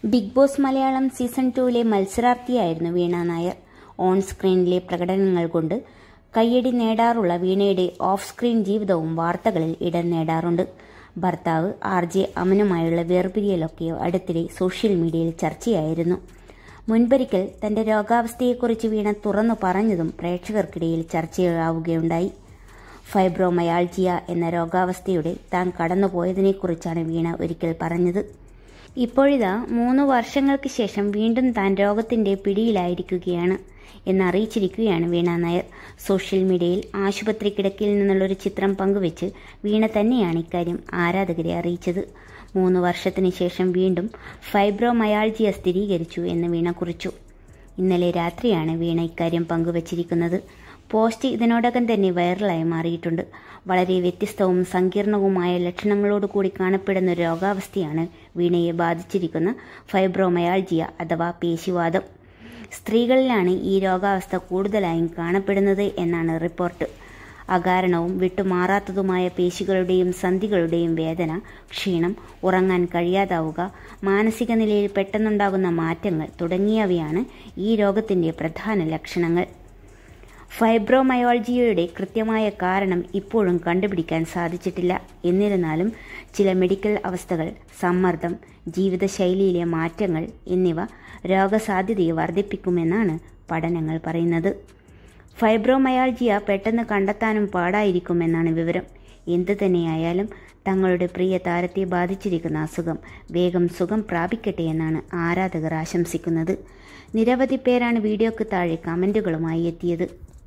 big Boss Malayalam season ടൂവിലെ മത്സരാർത്ഥിയായിരുന്നു Veena Nair on സ്ക്രീനിലെ പ്രകടനങ്ങൾ കൊണ്ട് കയ്യടി നേടാറുള്ള വീണയുടെ ഓഫ് സ്ക്രീൻ ജീവിതവും വാർത്തകളിൽ ഇടം നേടാറുണ്ട് ഭർത്താവ് ആർ ജെ അമനുമായുള്ള വേർപിരിയലൊക്കെ അടുത്തിടെ സോഷ്യൽ മീഡിയയിൽ ചർച്ചയായിരുന്നു മുൻപൊരിക്കൽ തന്റെ രോഗാവസ്ഥയെക്കുറിച്ച് വീണ തുറന്നു പറഞ്ഞതും പ്രേക്ഷകർക്കിടയിൽ ചർച്ചയാവുകയുണ്ടായി ഫൈബ്രോമയാൾജിയ എന്ന രോഗാവസ്ഥയുടെ താൻ കടന്നുപോയതിനെക്കുറിച്ചാണ് വീണ ഒരിക്കൽ പറഞ്ഞത് ഇപ്പോഴിതാ മൂന്ന് വർഷങ്ങൾക്ക് ശേഷം വീണ്ടും താൻ രോഗത്തിന്റെ പിടിയിലായിരിക്കുകയാണ് എന്നറിയിച്ചിരിക്കുകയാണ് വീണ നായർ സോഷ്യൽ മീഡിയയിൽ ആശുപത്രി കിടക്കയിൽ നിന്നുള്ളൊരു ചിത്രം പങ്കുവെച്ച് വീണ തന്നെയാണ് ഇക്കാര്യം ആരാധകരെ അറിയിച്ചത് മൂന്ന് വർഷത്തിന് ശേഷം വീണ്ടും ഫൈബ്രോമയാൾജിയ സ്ഥിരീകരിച്ചു എന്ന് വീണ കുറിച്ചു ഇന്നലെ രാത്രിയാണ് വീണ ഇക്കാര്യം പങ്കുവച്ചിരിക്കുന്നത് പോസ്റ്റ് ഇതിനോടകം തന്നെ വൈറലായി മാറിയിട്ടുണ്ട് വളരെ വ്യത്യസ്തവും സങ്കീർണവുമായ ലക്ഷണങ്ങളോട് കൂടി കാണപ്പെടുന്ന ഒരു രോഗാവസ്ഥയാണ് വീണയെ ബാധിച്ചിരിക്കുന്ന ഫൈബ്രോമയാൾജിയ അഥവാ പേശിവാദം സ്ത്രീകളിലാണ് ഈ രോഗാവസ്ഥ കൂടുതലായും കാണപ്പെടുന്നത് എന്നാണ് റിപ്പോർട്ട് അകാരണവും വിട്ടുമാറാത്തതുമായ പേശികളുടെയും സന്ധികളുടെയും വേദന ക്ഷീണം ഉറങ്ങാൻ കഴിയാതാവുക മാനസിക നിലയിൽ പെട്ടെന്നുണ്ടാകുന്ന മാറ്റങ്ങൾ തുടങ്ങിയവയാണ് ഈ രോഗത്തിന്റെ പ്രധാന ലക്ഷണങ്ങൾ ഫൈബ്രോമയോൾജിയയുടെ കൃത്യമായ കാരണം ഇപ്പോഴും കണ്ടുപിടിക്കാൻ സാധിച്ചിട്ടില്ല എന്നിരുന്നാലും ചില മെഡിക്കൽ അവസ്ഥകൾ സമ്മർദ്ദം ജീവിതശൈലിയിലെ മാറ്റങ്ങൾ എന്നിവ രോഗസാധ്യതയെ വർദ്ധിപ്പിക്കുമെന്നാണ് പഠനങ്ങൾ പറയുന്നത് ഫൈബ്രോമയാൾജിയ പെട്ടെന്ന് കണ്ടെത്താനും പാടായിരിക്കുമെന്നാണ് വിവരം എന്തു തന്നെയായാലും തങ്ങളുടെ പ്രിയ താരത്തെ ബാധിച്ചിരിക്കുന്ന അസുഖം വേഗം സുഖം പ്രാപിക്കട്ടെ എന്നാണ് ആരാധകർ ആശംസിക്കുന്നത് നിരവധി പേരാണ് വീഡിയോക്ക് താഴെ കമൻറ്റുകളുമായി എത്തിയത്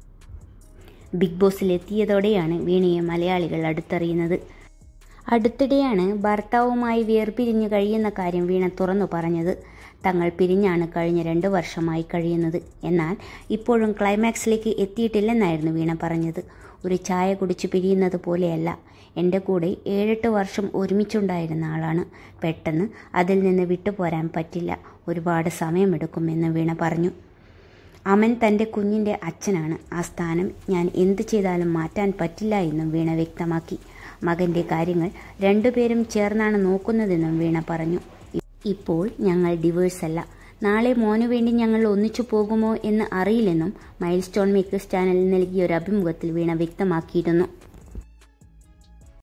ബിഗ് ബോസിൽ എത്തിയതോടെയാണ് വീണയെ മലയാളികൾ അടുത്തറിയുന്നത് അടുത്തിടെയാണ് ഭർത്താവുമായി വേർപിരിഞ്ഞു കഴിയുന്ന കാര്യം വീണ തുറന്നു പറഞ്ഞത് തങ്ങൾ പിരിഞ്ഞാണ് കഴിഞ്ഞ രണ്ട് വർഷമായി കഴിയുന്നത് എന്നാൽ ഇപ്പോഴും ക്ലൈമാക്സിലേക്ക് എത്തിയിട്ടില്ലെന്നായിരുന്നു വീണ പറഞ്ഞത് ഒരു ചായ കുടിച്ചു പിരിയുന്നത് പോലെയല്ല എൻ്റെ കൂടെ ഏഴെട്ട് വർഷം ഒരുമിച്ചുണ്ടായിരുന്ന ആളാണ് പെട്ടെന്ന് അതിൽ നിന്ന് വിട്ടുപോരാൻ പറ്റില്ല ഒരുപാട് സമയമെടുക്കുമെന്ന് വീണ പറഞ്ഞു അമൻ തൻ്റെ കുഞ്ഞിൻ്റെ അച്ഛനാണ് ആ സ്ഥാനം ഞാൻ എന്തു ചെയ്താലും മാറ്റാൻ പറ്റില്ല എന്നും വീണ വ്യക്തമാക്കി മകൻ്റെ കാര്യങ്ങൾ രണ്ടുപേരും ചേർന്നാണ് നോക്കുന്നതെന്നും വീണ പറഞ്ഞു ഇപ്പോൾ ഞങ്ങൾ ഡിവേഴ്സ് അല്ല നാളെ മോനു വേണ്ടി ഞങ്ങൾ ഒന്നിച്ചു പോകുമോ എന്ന് അറിയില്ലെന്നും മൈൽ സ്റ്റോൺ മേക്കേഴ്സ് ചാനലിൽ നൽകിയ ഒരു അഭിമുഖത്തിൽ വീണ വ്യക്തമാക്കിയിരുന്നു